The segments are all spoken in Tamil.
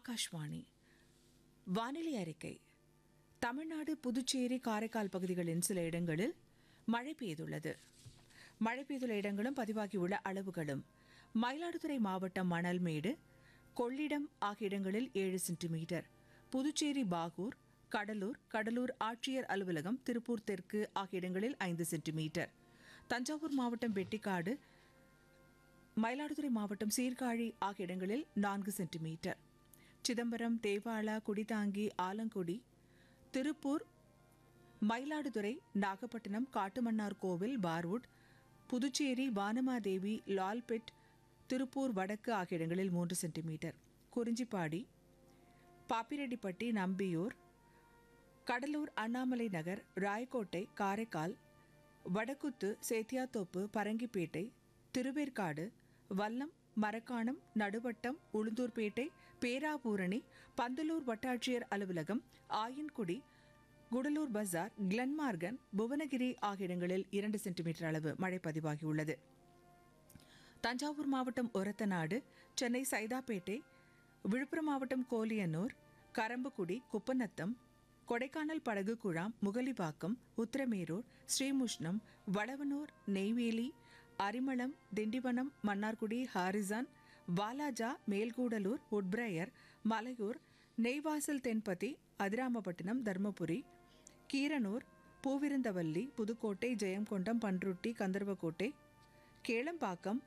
ஆகாஷ்வாணி வானிலை அறிக்கை தமிழ்நாடு புதுச்சேரி காரைக்கால் பகுதிகளின் சில இடங்களில் மழை பெய்துள்ளது மழை பெய்துள்ள இடங்களும் பதிவாகியுள்ள அளவுகளும் மயிலாடுதுறை மாவட்டம் மணல்மேடு கொள்ளிடம் ஆகிய இடங்களில் ஏழு சென்டிமீட்டர் புதுச்சேரி பாகூர் கடலூர் கடலூர் ஆட்சியர் அலுவலகம் திருப்பூர் தெற்கு ஆகிய இடங்களில் ஐந்து சென்டிமீட்டர் தஞ்சாவூர் மாவட்டம் வெட்டிக்காடு மயிலாடுதுறை மாவட்டம் சீர்காழி ஆகிய இடங்களில் நான்கு சென்டிமீட்டர் சிதம்பரம் தேவாலா குடிதாங்கி ஆலங்குடி திருப்பூர் மயிலாடுதுறை நாகப்பட்டினம் காட்டுமன்னார் கோவில் பார்வுட் புதுச்சேரி வானமாதேவி லால்பெட் திருப்பூர் வடக்கு ஆகிய இடங்களில் மூன்று சென்டிமீட்டர் குறிஞ்சிப்பாடி பாப்பிரெட்டிப்பட்டி நம்பியூர் கடலூர் அண்ணாமலை நகர் ராயக்கோட்டை காரைக்கால் வடக்குத்து சேத்தியாத்தோப்பு பரங்கிப்பேட்டை திருவேற்காடு வல்லம் மரக்காணம் நடுவட்டம் உளுந்தூர்பேட்டை பேராபூரணி பந்தலூர் வட்டாட்சியர் அலுவலகம் ஆயன்குடி குடலூர் பஜார் கிளன்மார்கன் புவனகிரி ஆகிய இடங்களில் இரண்டு சென்டிமீட்டர் அளவு மழை பதிவாகியுள்ளது தஞ்சாவூர் மாவட்டம் ஒரத்தநாடு சென்னை சைதாப்பேட்டை விழுப்புரம் மாவட்டம் கோலியனூர் கரம்பக்குடி குப்பநத்தம் கொடைக்கானல் படகு குழாம் முகலிவாக்கம் உத்திரமேரூர் ஸ்ரீமுஷ்ணம் வளவனூர் நெய்வேலி அரிமளம் திண்டிவனம் மன்னார்குடி ஹாரிசான் வாலாஜா மேல்கூடலூர் உட்பிரையர் மலையூர் நெய்வாசல் தென்பதி அதிராமப்பட்டினம் தர்மபுரி கீரனூர் பூவிருந்தவல்லி புதுக்கோட்டை ஜெயங்கொண்டம் பன்ருட்டி கந்தர்வக்கோட்டை கேளம்பாக்கம்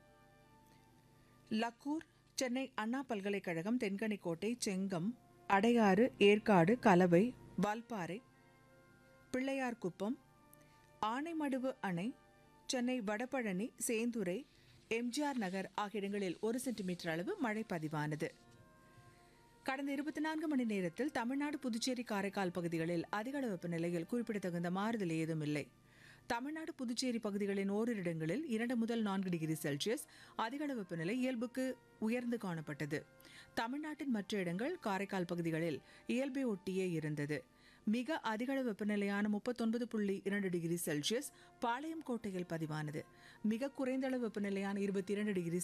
லக்கூர் சென்னை அண்ணா பல்கலைக்கழகம் தென்கனிக்கோட்டை செங்கம் அடையாறு ஏற்காடு கலவை வால்பாறை பிள்ளையார்குப்பம் ஆனைமடுவு அணை சென்னை வடபழனி சேந்துரை எம்ஜிஆர் நகர் ஆகிய இடங்களில் ஒரு சென்டிமீட்டர் அளவு மழை பதிவானது கடந்த இருபத்தி நான்கு மணி நேரத்தில் தமிழ்நாடு புதுச்சேரி காரைக்கால் பகுதிகளில் அதிக அளவு வெப்பநிலையில் குறிப்பிடத்தகுந்த மாறுதல் ஏதும் இல்லை தமிழ்நாடு புதுச்சேரி பகுதிகளின் ஓரிரு இடங்களில் இரண்டு முதல் நான்கு டிகிரி செல்சியஸ் அதிக அளவு வெப்பநிலை இயல்புக்கு உயர்ந்து காணப்பட்டது தமிழ்நாட்டின் மற்ற இடங்கள் காரைக்கால் பகுதிகளில் இயல்பை ஒட்டியே இருந்தது மிக அதிக அளவு வெப்பநிலையான முப்பத்தொன்பது புள்ளி இரண்டு டிகிரி செல்சியஸ் பாளையம் கோட்டையில் பதிவானது மிக குறைந்த அளவு வெப்பநிலையான இருபத்தி இரண்டு டிகிரி